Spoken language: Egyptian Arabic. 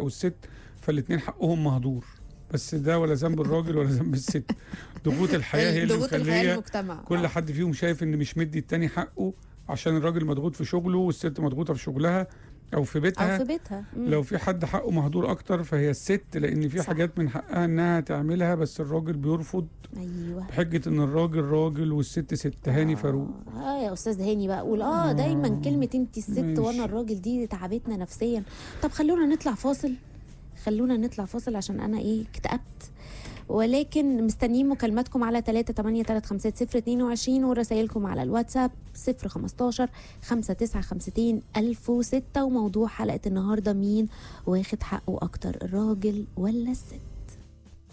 او الست فالاتنين حقهم مهدور بس ده ولا ذنب الراجل ولا ذنب الست ضغوط الحياه هي اللي ضغوط الحياه مخليه المجتمع كل آه. حد فيهم شايف ان مش مدي التاني حقه عشان الراجل مضغوط في شغله والست مضغوطه في شغلها او في بيتها او في بيتها مم. لو في حد حقه مهدور اكتر فهي الست لان في صح. حاجات من حقها انها تعملها بس الراجل بيرفض ايوه بحجه ان الراجل راجل والست ست هاني فاروق اه يا استاذ هاني بقى قول اه دايما كلمه انت الست ماشي. وانا الراجل دي تعبتنا نفسيا طب خلونا نطلع فاصل خلونا نطلع فاصل عشان انا ايه اكتئبت ولكن مستنيين مكالماتكم على 3 8 3 5 0 22 ورسائلكم على الواتساب 0 15 5 9 50 1006 وموضوع حلقة النهاردة مين واخد حقه أكتر الراجل ولا الست